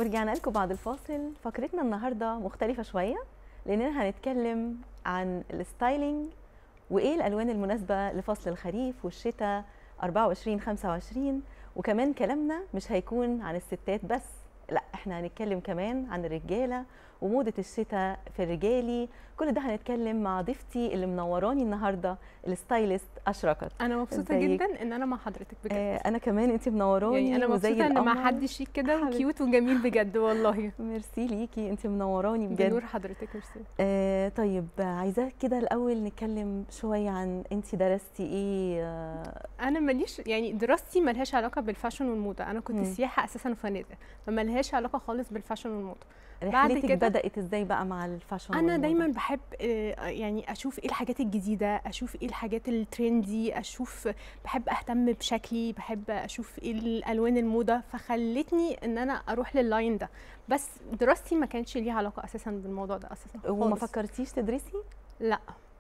ورجعنا لكم بعد الفاصل فقرتنا النهارده مختلفة شوية لأننا هنتكلم عن الستايلينج وإيه الألوان المناسبة لفصل الخريف والشتاء 24 25 وكمان كلامنا مش هيكون عن الستات بس لا احنا هنتكلم كمان عن الرجاله وموضه الشتاء في الرجالي كل ده هنتكلم مع ضيفتي اللي منوراني النهارده الستايلست اشرقت انا مبسوطه ازيك؟ جدا ان انا مع حضرتك بجد آه انا كمان انت منوراني يعني انا وزي مبسوطه ان مع القمر. حد شيك كده حبيبتي. وكيوت وجميل بجد والله ميرسي ليكي انت منوراني بجد بنور حضرتك ميرسي آه طيب عايزاك كده الاول نتكلم شويه عن انت درستي ايه آه انا ماليش يعني دراستي ملهاش علاقه بالفاشن والموضه انا كنت مم. سياحه اساسا وفنادق فملهاش علاقه خالص بالفاشن والموضه بعد رحلتك كده- بدات ازاي بقى مع الفاشن انا والموضة؟ دايما بحب آه، يعني اشوف ايه الحاجات الجديده اشوف ايه الحاجات الترندي اشوف بحب اهتم بشكلي بحب اشوف ايه الالوان الموضه فخلتني ان انا اروح لللاين ده بس دراستي ما كانش ليها علاقه اساسا بالموضوع ده اساسا وما خالص. فكرتيش تدرسي لا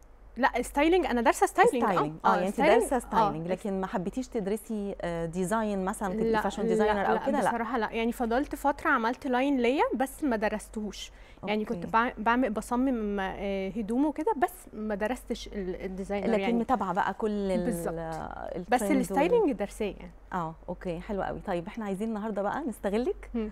لا ستايلينج انا دارسه ستايلينج ستايلينج اه يعني انت دارسه ستايلينج آه. لكن ما حبيتيش تدرسي آه، ديزاين مثلا تبقي لا فاشن ديزاينر او كده لا بصراحه لا يعني فضلت فتره عملت لاين ليا بس ما درستهوش يعني كنت أوكي. بع- بعمل بصمم آه، هدوم وكده بس ما درستش ال- الديزاينر لكن يعني متابعه بقى كل ال- بالظبط. الترند بس وال- الستايلينج درساه يعني اه اوكي حلو قوي طيب احنا عايزين النهارده بقى نستغلك مم.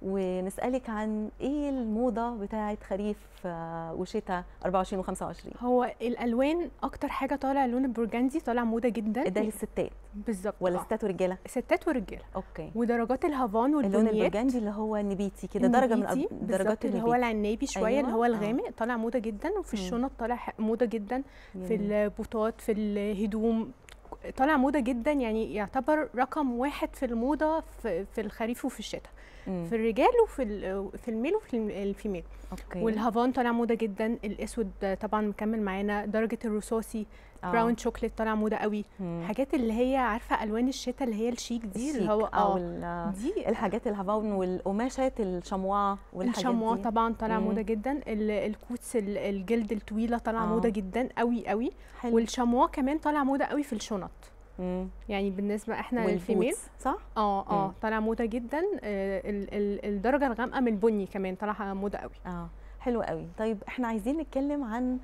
ونسالك عن ايه الموضه بتاعه خريف آه، وشتاء 24 و25 هو الالوان اكتر حاجه طالع اللون البرجندي طالع موضه جدا ده للستات بالظبط ولا آه. ستات ورجاله ستات ورجاله اوكي ودرجات الهافان اللون والبنيات البرجندي اللي هو النبيتي كده درجه من النبيتي أب- درجات بالظبط اللي هو النبيتي العنابي شويه أيوة، اللي هو آه. الغامق طالع موضه جدا وفي مم. الشنط طالع ح- موضه جدا في يمين. البوتات في الهدوم طالع موضه جدا يعني يعتبر رقم واحد في الموضه في, في الخريف وفي الشتاء مم. في الرجال وفي ال- في الميل وفي الم- الفيميل اوكي والهافان طالع موضه جدا الاسود طبعا مكمل معانا درجه الرصاصي آه. براون شوكليت طالع موضه قوي مم. حاجات اللي هي عارفه الوان الشتاء اللي هي الشيك دي اللي الشيك هو او اه ال- دي الحاجات الهافون والقماشات الشمواء والحاجات الشموا دي طبعا طالع مم. موضه جدا ال- الكوتس ال- الجلد الطويله طالعه آه. موضه جدا قوي قوي حلو والشموا كمان طالع موضه قوي في الشنط مم. يعني بالنسبه احنا الفيميل والبوتس صح اه اه مم. طالع موضه جدا آه ال- ال- الدرجه الغامقه من البني كمان طالعه موضه قوي اه حلو قوي طيب احنا عايزين نتكلم عن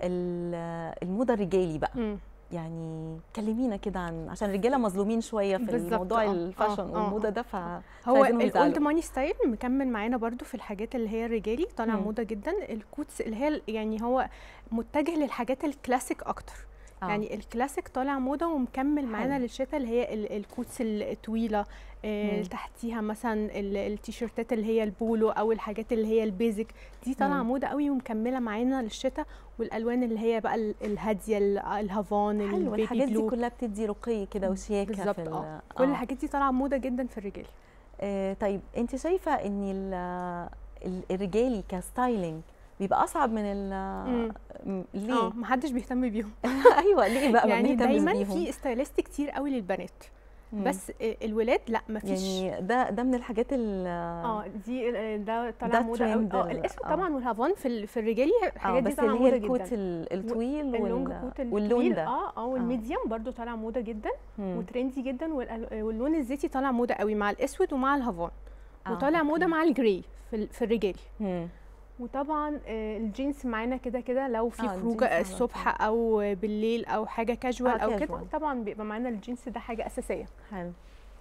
ال- الموضه الرجالي بقى مم. يعني كلمينا كده عن عشان الرجاله مظلومين شويه في بالظبط، الموضوع آه، الفاشن آه، آه. والموضه ده ف هو عايزينهم الاولد يزعلوا. ماني ستايل مكمل معانا برضو في الحاجات اللي هي الرجالي طالع مم. موضه جدا الكوتس اللي هي ال- يعني هو متجه للحاجات الكلاسيك اكتر آه. يعني الكلاسيك طالع موضه ومكمل معانا حلو. للشتاء اللي هي ال- الكوتس الطويله آه مم. تحتيها مثلا ال- التيشيرتات اللي هي البولو او الحاجات اللي هي البيزك دي طالعه مم. موضه قوي ومكمله معانا للشتاء والالوان اللي هي بقى ال- الهاديه ال- الهافان حلو البيبي الحاجات دي بلو كلها بتدي رقي كده وشياكه بالظبط في ال- اه كل الحاجات دي طالعه موضه جدا في الرجال آه طيب انت شايفه ان ال- ال- الرجالي كستايلينج بيبقى اصعب من ال مم. م- اه ليه محدش بيهتم بيهم ايوه ليه بقى ما يعني بنهتمش دايما بيهم؟ في ستايلست كتير قوي للبنات مم. بس آه، الولاد لا مفيش يعني ده ده من الحاجات ال اه دي آه، ده طالع ده موضه قوي ترند اه ال- الاسود آه. طبعا والهافان في ال- في الرجالي اه الحاجات دي بس طالعه اللي هي موضه الكوت جدا ال- الطويل اللونج وال- كوت واللون الطويل ده اه اه والميديم برضو طالع موضه جدا مم. وترندي جدا والأل- واللون الزيتي طالع موضه قوي مع الاسود ومع الهافان آه، وطالع موضه أوكي. مع الجراي في ال- في الرجالي مم. وطبعا آه، الجينز معانا كده كده لو في آه، خروجه الجينز على الصبح او بالليل او حاجه كاجوال آه، او كده casual. طبعا بيبقى معانا الجينز ده حاجه اساسيه حلو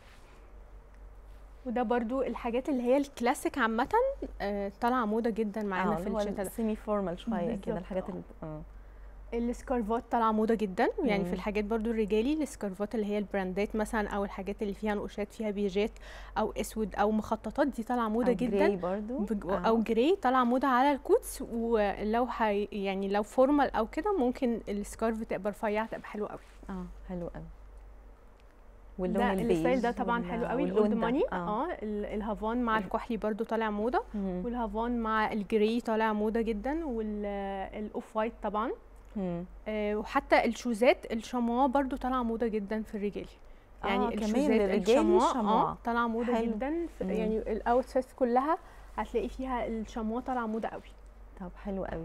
وده برضو الحاجات اللي هي الكلاسيك عامة آه، طالعة موضة جدا معانا في الشتاء ده السيمي فورمال شويه كده بالظبط، الحاجات آه. اللي اه السكارفات طالعة موضة جدا يعني مم. في الحاجات برضو الرجالي السكارفات اللي هي البراندات مثلا او الحاجات اللي فيها نقوشات فيها بيجات او اسود او مخططات دي طالعة موضة أو جدا جراي برضو بج- آه. او جراي طالعة موضة على الكوتس ولو حي يعني لو فورمال او كده ممكن السكارف تبقى رفيعة تبقى حلوة قوي اه حلو قوي واللون ده البيج الستايل ده طبعا وال- حلو قوي واللون الاولد ده. ماني اه اه ال- الهافان مع الكحلي برضو طالع موضة مم. والهافان مع الجري طالع موضه جدا والاوف وايت طبعا مم. آه، وحتى الشوزات الشموا برضو طالعه موضه جدا في الرجالي يعني آه، كمان الشوزات للرجالي الشموا الشموا. اه طالعه موضه حلو. جدا في مم. يعني الاوتفيتس كلها هتلاقي فيها الشموا طالعه موضه قوي طب حلو قوي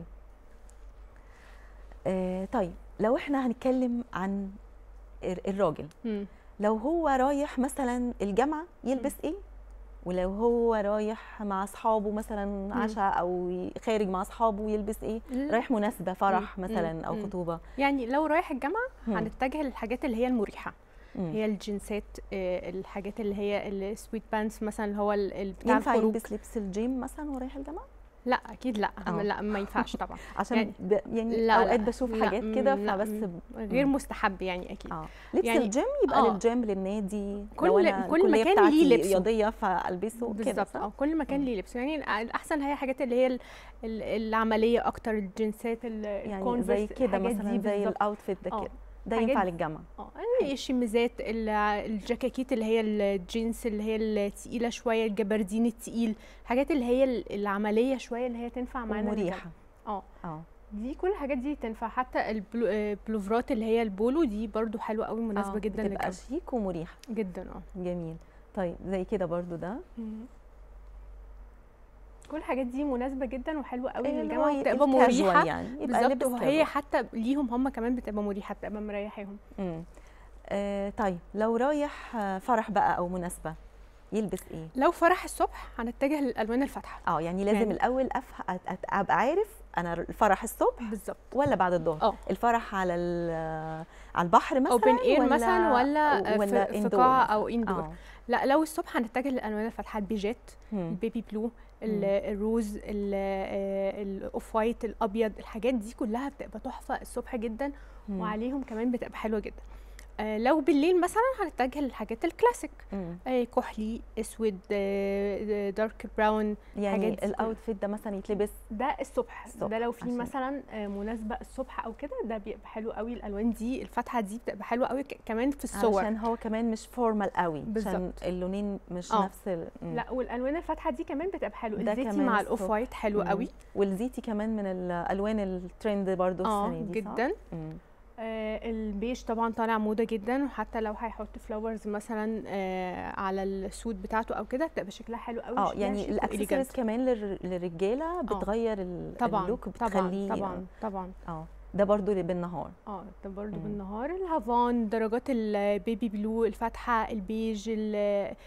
آه طيب لو احنا هنتكلم عن الر- الراجل مم. لو هو رايح مثلا الجامعه يلبس ايه ولو هو رايح مع اصحابه مثلا عشاء او ي- خارج مع اصحابه يلبس ايه رايح مناسبه فرح مم. مثلا او مم. خطوبه يعني لو رايح الجامعه مم. هنتجه للحاجات اللي هي المريحه مم. هي الجنسات آه، الحاجات اللي هي السويت بانس مثلا اللي هو ال- ال- بتاع ينفع الخروج يلبس لبس الجيم مثلا ورايح الجامعه لا اكيد لا آه. لا ما ينفعش طبعا عشان يعني- يعني, ب... يعني لا، اوقات لا، بشوف لا، حاجات كده لا، فبس م- ب... غير مم. مستحب يعني اكيد اه لبس يعني- يعني الجيم يبقى آه. للجيم للنادي كل- لو انا كل الكلية مكان بتاعتي ليه لبسه. رياضيه فالبسه كده بالظبط صح؟ اه كل مكان مم. ليه لبس يعني الاحسن هي حاجات اللي هي ال- ال- العمليه اكتر الجنسات ال- يعني الكونفرس زي كده الحاجات مثلا دي زي بالظبط. الاوتفيت ده آه. كده ده حاجات ينفع دي. للجامعه اه يعني الشميزات ال- الجاكيت اللي هي الجينز اللي هي التقيله شويه الجبردين التقيل الحاجات اللي هي ال- العمليه شويه اللي هي تنفع معانا للجامعة. ومريحه اه اه دي كل الحاجات دي تنفع حتى البلو- آه، البلوفرات اللي هي البولو دي برضو حلوه قوي مناسبه آه، جدا بتبقى للجامعه شيك ومريحه جدا اه جميل طيب زي كده برضو ده كل الحاجات دي مناسبه جدا وحلوه قوي اللي للجامعه هو وبتبقى الكاجوال مريحه يعني يبقى بالظبط لبس وهي casual. حتى ليهم هم كمان بتبقى مريحه بتبقى مريحاهم مم. آه طيب لو رايح آه، فرح بقى او مناسبه يلبس ايه لو فرح الصبح هنتجه للالوان الفاتحه اه يعني لازم يعني- الاول أفه... أت- أت- ابقى عارف انا الفرح الصبح بالظبط ولا بعد الظهر اه الفرح على ال- على البحر مثلا اوبن اير ولا مثلا ولا, ولا في, في indoor قاعه مثلاً؟ او اندور اه لا لو الصبح هنتجه للالوان الفاتحه البيجات مم. البيبي بلو ال- الروز ال- آه، الاوف وايت الابيض الحاجات دي كلها بتبقى تحفه الصبح جدا مم. وعليهم كمان بتبقى حلوه جدا آه، لو بالليل مثلا هنتجه للحاجات الكلاسيك مم. آه، كحلي اسود آه، دارك براون يعني دي الاوتفيت ده مثلا يتلبس ده الصبح, الصبح، ده لو في عشان- مثلا آه، مناسبه الصبح او كده ده بيبقى حلو قوي الالوان دي الفاتحه دي بتبقى حلوه قوي ك- كمان في الصور علشان هو كمان مش فورمال قوي عشان بالظبط. اللونين مش آه. نفس ال... مم. لا والالوان الفاتحه دي كمان بتبقى حلو ده الزيتي كمان مع الصبح. الاوف وايت حلو مم. قوي والزيتي كمان من الالوان الترند برضو اه السنه دي صح؟ جدا مم. آه البيج طبعا طالع موضه جدا وحتى لو هيحط فلاورز مثلا آه على السوت بتاعته او كده بتبقى شكلها حلو قوي اه شكلها يعني شيك الاكسسوارز وإليجانت. كمان للر- للرجاله بتغير ال- طبعا اللوك طبعا بتخليه طبعا طبعا اه ده برضو اللي بالنهار اه ده برضو مم. بالنهار الهافان درجات البيبي بلو الفاتحه البيج ال-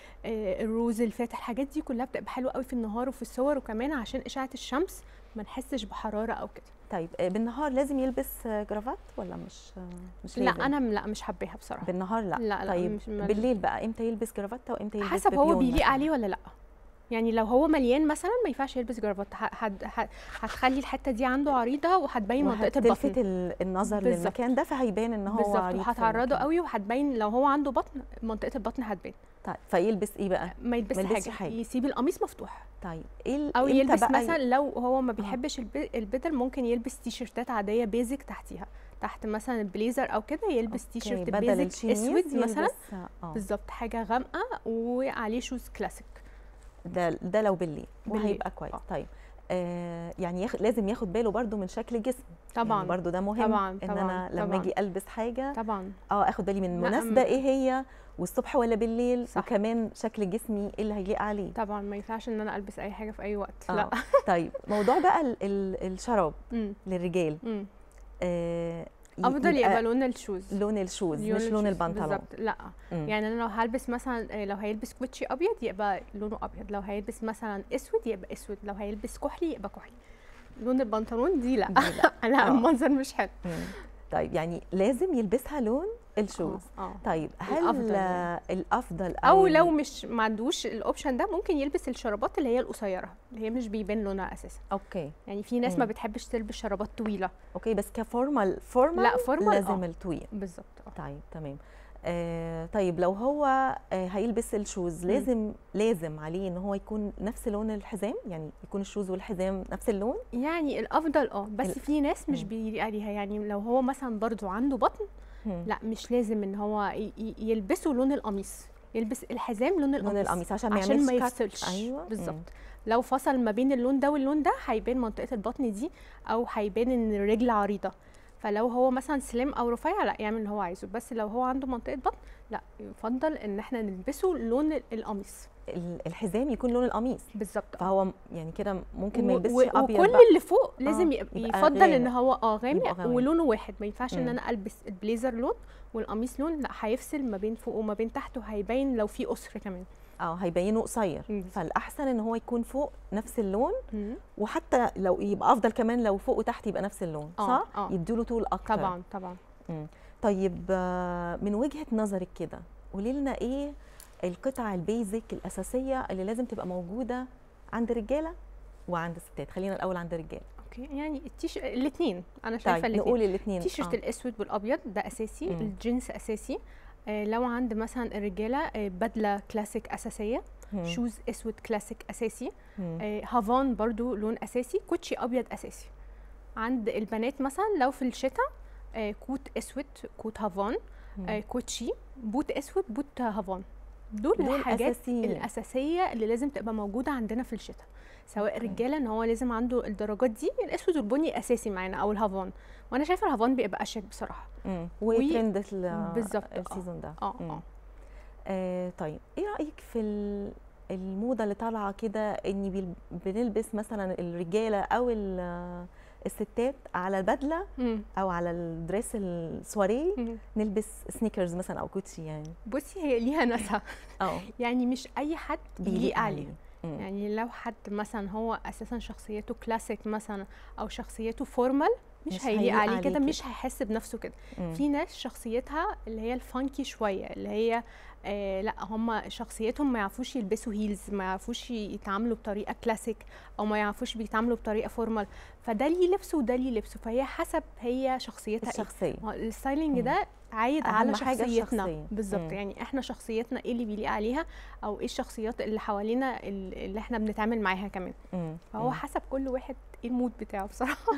آه، الروز الفاتح الحاجات دي كلها بتبقى حلوه قوي في النهار وفي الصور وكمان عشان اشعه الشمس ما نحسش بحراره او كده طيب آه، بالنهار لازم يلبس آه، جرافات ولا مش آه، مش لا لازم؟ انا م- لا مش حباها بصراحه بالنهار لا لا لا طيب مش ما- بالليل بقى امتى يلبس جرافته وامتى يلبس حسب هو بيبيون بيليق مثلاً؟ عليه ولا لا يعني لو هو مليان مثلا ما ينفعش يلبس جرافات ه- هت- ه- هتخلي الحته دي عنده عريضه وهتبين منطقه وهتلفت البطن ال- النظر بالظبط. للمكان ده فهيبان ان هو بالظبط عريض في وهتعرضه المكان. قوي وهتبين لو هو عنده بطن منطقه البطن هتبان طيب فيلبس ايه بقى ما يلبسش ما يلبسش حاجة. حاجة. يسيب القميص مفتوح طيب ايه ال- او إمتى يلبس بقى ي- مثلا لو هو ما بيحبش الب- البدل ممكن يلبس تي شيرتات عاديه بيزك تحتيها تحت مثلا البليزر او كده يلبس تي أوكي، شيرت بدل بيزك الشميز اسود مثلا يلبس- اه بالظبط حاجه غامقه وعليه شوز كلاسيك ده ده لو بالليل بالليل، وهيبقى كويس آه. طيب آه يعني ياخ... لازم ياخد باله برضو من شكل الجسم طبعا يعني برضو ده مهم طبعا ان طبعا انا لما طبعا. اجي البس حاجه طبعا اه اخد بالي من لا، مناسبه م- ايه هي والصبح ولا بالليل صح. وكمان شكل جسمي ايه اللي هيليق عليه طبعا ما ينفعش ان انا البس اي حاجه في اي وقت آه. لا طيب موضوع بقى ال... ال... الشراب مم. للرجال مم. آه ي- افضل يبقى لون الشوز لون الشوز مش لون الشوز البنطلون بالظبط لا مم. يعني انا لو هلبس مثلا آه، لو هيلبس كوتشي ابيض يبقى لونه ابيض لو هيلبس مثلا اسود يبقى اسود لو هيلبس كحلي يبقى كحلي لون البنطلون دي لا دي لا. لا آه. المنظر مش حلو مم. طيب يعني لازم يلبسها لون الشوز اه آه. طيب هل الأفضل الافضل, يعني. الأفضل او ال- لو مش ما عندوش الاوبشن ده ممكن يلبس الشرابات اللي هي القصيره اللي هي مش بيبان لونها اساسا اوكي يعني في ناس ما مم. بتحبش تلبس شرابات طويله اوكي بس كفورمال فورمال لا فورمال لازم آه. الطويل بالظبط آه. طيب تمام آه طيب لو هو آه هيلبس الشوز مم. لازم لازم عليه ان هو يكون نفس لون الحزام يعني يكون الشوز والحزام نفس اللون يعني الافضل اه بس ال- في ناس مش مم. بيليق عليها يعني لو هو مثلا برضو عنده بطن مم. لا مش لازم ان هو ي- ي- يلبسوا لون القميص يلبس الحزام لون القميص لون القميص عشان ما عشان ما يعملش كات. يفصلش ايوه مم. بالظبط لو فصل ما بين اللون ده واللون ده هيبان منطقه البطن دي او هيبان ان الرجل عريضه فلو هو مثلا سليم او رفيع لا يعمل اللي هو عايزه بس لو هو عنده منطقه بطن لا يفضل ان احنا نلبسه لون ال- القميص ال- الحزام يكون لون القميص بالظبط فهو م- يعني كده ممكن ما و- يلبسش و- ابيض وكل بقى. اللي فوق لازم آه، يبقى يبقى يفضل ان غامق. هو اه يبقى غامق غامق. ولونه واحد ما ينفعش ان مم. انا البس البليزر لون والقميص لون لا هيفصل ما بين فوق وما بين تحت وهيبين لو في قصر كمان اه هيبينه قصير مم. فالاحسن ان هو يكون فوق نفس اللون مم. وحتى لو يبقى افضل كمان لو فوق وتحت يبقى نفس اللون آه، صح آه. يديله طول اكتر طبعا طبعا مم. طيب آه، من وجهه نظرك كده قولي لنا ايه القطع البيزك الاساسيه اللي لازم تبقى موجوده عند الرجاله وعند الستات خلينا الاول عند الرجاله اوكي يعني التيش الاثنين انا شايفه طيب الاثنين نقول الاثنين التيشيرت الاسود والابيض ده اساسي مم. الجينز اساسي آه لو عند مثلا الرجاله آه بدله كلاسيك اساسيه شوز اسود كلاسيك اساسي آه هافان برضو لون اساسي كوتشي ابيض اساسي عند البنات مثلا لو في الشتاء آه كوت اسود كوت هافان آه كوتشي بوت اسود بوت هافان دول, دول الحاجات أساسيين. الاساسيه اللي لازم تبقى موجوده عندنا في الشتاء سواء أوكي. الرجاله ان هو لازم عنده الدرجات دي الاسود والبني اساسي معانا او الهافان وانا شايفه الهافان بيبقى اشيك بصراحه وترند ال- بالظبط، آه. السيزون ده اه مم. اه آه طيب ايه رايك في ال- الموضه اللي طالعه كده ان بيل- بنلبس مثلا الرجاله او ال- الستات على البدله مم. او على الدريس السواريه مم. نلبس سنيكرز مثلا او كوتشي يعني بصي هي ليها ناسها اه يعني مش اي حد بيليق عليه مم. يعني لو حد مثلا هو اساسا شخصيته كلاسيك مثلا او شخصيته فورمال مش, مش هيليق هيليق عليه عليه كده كده. مش هيحس بنفسه كده مم. في ناس شخصيتها اللي هي الفانكي شويه اللي هي آه لا هم شخصيتهم ما يعرفوش يلبسوا هيلز ما يعرفوش يتعاملوا بطريقه كلاسيك او ما يعرفوش بيتعاملوا بطريقه فورمال فده ليه لبسه وده ليه لبسه فهي حسب هي شخصيتها ايه الشخصيه ما هو الستايلينج مم. ده عايد أهم على حاجة شخصيتنا الشخصية. بالظبط مم. يعني احنا شخصيتنا ايه اللي بيليق عليها او ايه الشخصيات اللي حوالينا ال- اللي احنا بنتعامل معاها كمان مم. فهو مم. حسب كل واحد ايه المود بتاعه بصراحه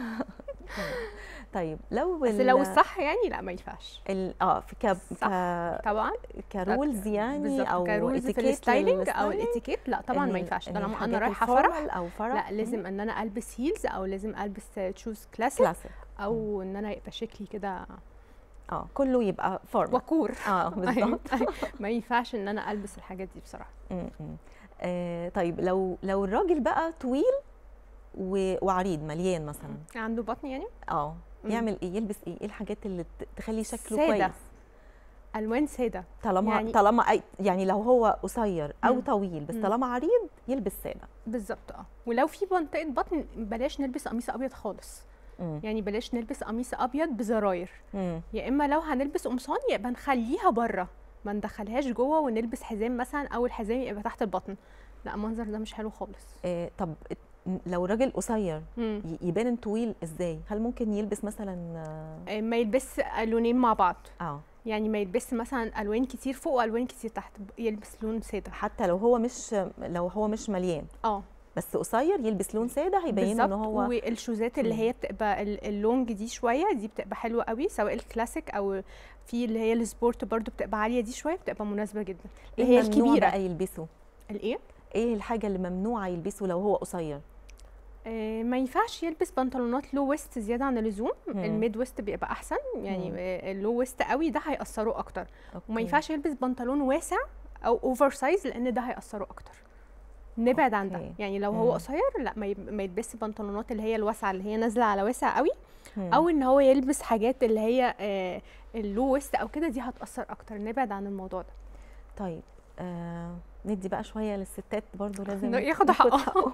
طيب لو بس ال- لو الصح يعني لا ما ينفعش ال- اه في ك... صح. ك... طبعا كرولز يعني بالظبط او كرولز في etiquette الستايلينج او للستايلينج؟ الاتيكيت لا طبعا إن ما ال- ينفعش إن طالما انا الحاجات رايحه فرح الفورمال او فرح لا لازم ان انا البس هيلز او لازم البس تشوز كلاسيك كلاسيك او ان انا يبقى شكلي كده اه كله يبقى فورمال وقور اه بالظبط ما ينفعش ان انا البس الحاجات دي بصراحه م- م. آه طيب لو لو الراجل بقى طويل و- وعريض مليان مثلا عنده بطن يعني اه مم. يعمل ايه يلبس ايه ايه الحاجات اللي ت- تخلي شكله سادة. كويس الوان ساده طالما يعني- يعني طالما أي يعني لو هو قصير او مم. طويل بس مم. طالما عريض يلبس ساده بالظبط اه ولو في منطقه بطن بلاش نلبس قميص ابيض خالص مم. يعني بلاش نلبس قميص ابيض بزراير مم. يا اما لو هنلبس قمصان يبقى نخليها بره ما ندخلهاش جوه ونلبس حزام مثلا او الحزام يبقى تحت البطن لا المنظر ده مش حلو خالص آه طب ات- لو راجل قصير مم. ي- يبان إن طويل ازاي هل ممكن يلبس مثلا اه آه، ما يلبس لونين مع بعض آه، يعني ما يلبس مثلا الوان كتير فوق والوان كتير تحت يلبس لون ساده حتى لو هو مش لو هو مش مليان اه بس قصير يلبس لون ساده هيبين ان بالظبط هو والشوزات اللي مم. هي بتبقى ال- اللونج دي شويه دي بتبقى حلوه قوي سواء الكلاسيك او في اللي هي السبورت برضو بتبقى عاليه دي شويه بتبقى مناسبه جدا ايه اللي هي الممنوع الكبيره بقى يلبسه الايه ايه الحاجه اللي ممنوعه يلبسه لو هو قصير آه، ما ينفعش يلبس بنطلونات لو ويست زياده عن اللزوم مم. الميد ويست بيبقى احسن يعني مم. آه، اللو ويست قوي ده هيأثره اكتر وما أوكي. ينفعش يلبس بنطلون واسع او اوفر سايز لان ده هيأثره اكتر نبعد عن ده أوكي. يعني لو هو مم. قصير لا ما يب- ما يلبسش بنطلونات اللي هي الواسعه اللي هي نازله على واسع قوي مم. او ان هو يلبس حاجات اللي هي آه، اللو ويست او كده دي هتأثر اكتر نبعد عن الموضوع ده طيب آه ندي بقى شويه للستات برضو لازم ياخدوا حقهم.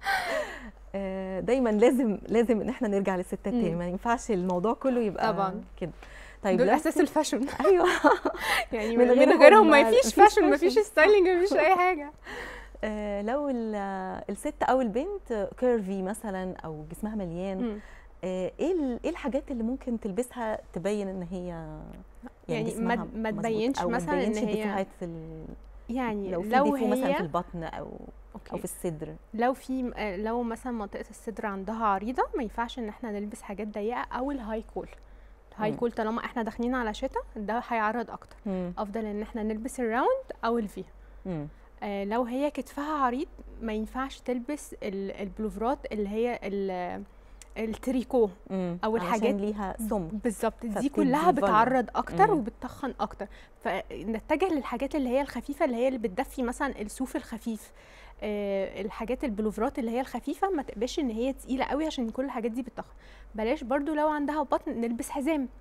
آه دايما لازم لازم ان احنا نرجع للستات تاني مم. ما ينفعش الموضوع كله يبقى طبعا. كده طيب دول لو اساس ست- الفاشن ايوه يعني من من, من غيرهم غيرهم ما ما- فيش مفيش فاشن ما فيش fashion. ستايلينج ما فيش اي حاجه آه لو ال- الست او البنت كيرفي مثلا او جسمها مليان مم. آه ايه ال- ايه الحاجات اللي ممكن تلبسها تبين ان هي يعني جسمها ما ما مظبوط، تبينش أو مثلا ما ان تبينش هي ديفوهات في ال... يعني لو في لو ديفو مثلا في هي البطن او او اوكي في الصدر لو في آه، لو مثلا منطقه الصدر عندها عريضه ما ينفعش ان احنا نلبس حاجات ضيقه او الهاي كول الهاي مم. كول طالما احنا داخلين على شتاء ده هيعرض اكتر مم. افضل ان احنا نلبس الراوند او الفي مم. آه لو هي كتفها عريض ما ينفعش تلبس ال- البلوفرات اللي هي ال- التريكو مم. أو علشان الحاجات ليها سمك بالظبط دي فبتدي كلها volume. بتعرض اكتر مم. وبتتخن اكتر فنتجه للحاجات اللي هي الخفيفه اللي هي اللي بتدفي مثلا الصوف الخفيف آه الحاجات البلوفرات اللي هي الخفيفه ما تبقاش ان هي تقيله قوي عشان كل الحاجات دي بتتخن بلاش برضو لو عندها بطن نلبس حزام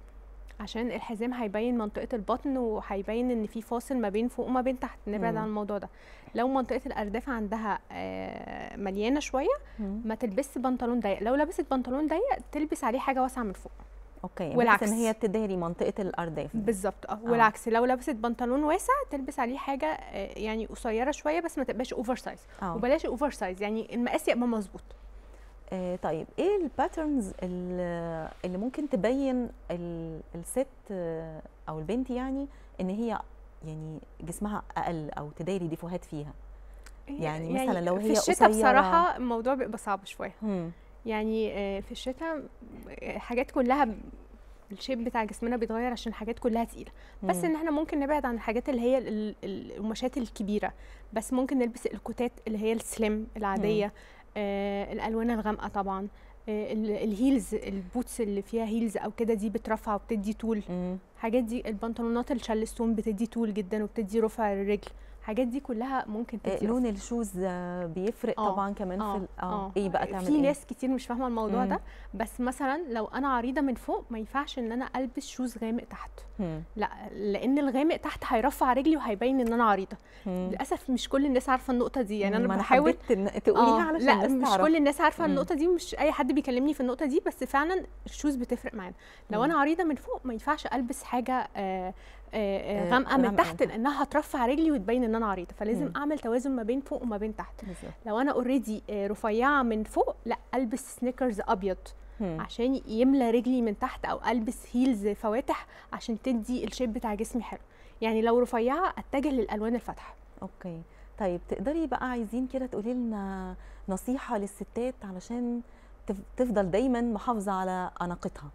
عشان الحزام هيبين منطقه البطن وهيبين ان في فاصل ما بين فوق وما بين تحت نبعد مم. عن الموضوع ده لو منطقه الارداف عندها آه، مليانه شويه مم. ما تلبسش بنطلون ضيق لو لبست بنطلون ضيق تلبس عليه حاجه واسعه من فوق اوكي بحيث والعكس. ان هي تداري منطقه الارداف دي. بالظبط اه والعكس لو لبست بنطلون واسع تلبس عليه حاجه آه، يعني قصيره شويه بس ما تبقاش اوفر سايز اه وبلاش اوفر سايز يعني المقاس يبقى مظبوط آه، طيب ايه الباترنز اللي اللي ممكن تبين ال- الست آه، او البنت يعني ان هي يعني جسمها اقل او تداري ديفوهات فيها يعني مثلاً لو هي في الشتاء قصيرة- بصراحه الموضوع بيبقى صعب شويه مم. يعني آه، في الشتاء آه، حاجات كلها ب- الشيب بتاع جسمنا بيتغير عشان الحاجات كلها تقيله بس مم. ان احنا ممكن نبعد عن الحاجات اللي هي ال- ال- القماشات الكبيره بس ممكن نلبس الكوتات اللي هي السليم العاديه آه الالوان الغامقه طبعا آه ال- الهيلز البوتس اللي فيها هيلز او كده دي بترفع وبتدي طول مم. الحاجات دي البنطلونات الشالستون بتدي طول جدا وبتدي رفع الرجل الحاجات دي كلها ممكن آه، تدي لون الشوز آه، بيفرق آه، طبعا كمان في اه ال- اه ايه بقى تعمل في ايه ناس كتير مش فاهمه الموضوع مم. ده بس مثلا لو انا عريضه من فوق ما ينفعش ان انا البس شوز غامق تحت مم. لا لان الغامق تحت هيرفع رجلي وهيبين ان انا عريضه مم. للاسف مش كل الناس عارفه النقطه دي يعني ما انا بحاول حبيت إن- تقوليها آه، علشان لا الناس مش تعرف. كل الناس عارفه مم. النقطه دي مش اي حد بيكلمني في النقطه دي بس فعلا الشوز بتفرق معانا لو مم. انا عريضه من فوق ما ينفعش البس حاجه آه، آه، آه، آه، غامقه من غامقة تحت من تحت. لانها هترفع رجلي وتبين ان انا عريضه فلازم مم. اعمل توازن ما بين فوق وما بين تحت بالظبط. لو انا اوريدي رفيعه من فوق لا البس سنيكرز ابيض مم. عشان يملى رجلي من تحت او البس هيلز فواتح عشان تدي الشيب بتاع جسمي حلو يعني لو رفيعه اتجه للالوان الفاتحه اوكي طيب تقدري بقى عايزين كده تقولي لنا نصيحه للستات علشان تف- تفضل دايما محافظه على اناقتها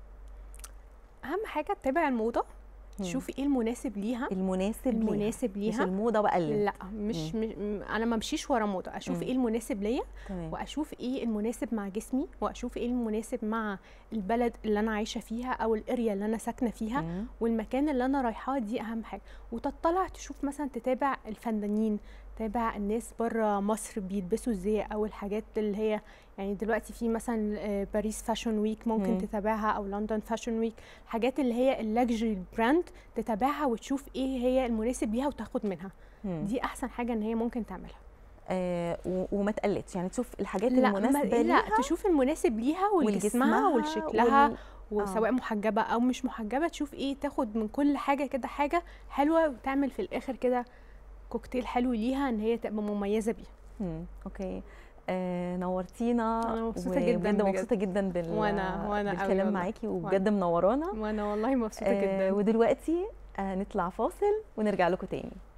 اهم حاجه تتابع الموضه مم. تشوفي ايه المناسب ليها المناسب ليها المناسب مش ليها الموضه واقلد لا مش, مش م- انا ما امشيش ورا موضه اشوف مم. ايه المناسب ليا تمام واشوف ايه المناسب مع جسمي واشوف ايه المناسب مع البلد اللي انا عايشه فيها او الاريا اللي انا ساكنه فيها مم. والمكان اللي انا رايحاه دي اهم حاجه وتطلع تشوف مثلا تتابع الفنانين تابع الناس بره مصر بيلبسوا ازاي او الحاجات اللي هي يعني دلوقتي في مثلا آه، باريس فاشن ويك ممكن مم. تتابعها او لندن فاشن ويك الحاجات اللي هي اللاكجري براند تتابعها وتشوف ايه هي المناسب ليها وتاخد منها مم. دي احسن حاجه ان هي ممكن تعملها آه و- وما تقلدش يعني تشوف الحاجات لا المناسبه ما ليها لا تشوف المناسب ليها ولجسمها ولجسمها ولشكلها وال- وسواء محجبه او مش محجبه تشوف ايه تاخد من كل حاجه كده حاجه حلوه وتعمل في الاخر كده كوكتيل حلو ليها ان هي تبقى مميزه بيها مم. اوكي آه نورتينا أنا مبسوطة وبجد جداً بجد. مبسوطه جدا بال وأنا- وأنا أوي بالكلام والله. معاكي وبجد منورانا وانا والله مبسوطه آه جدا ودلوقتي آه نطلع فاصل ونرجع لكم تاني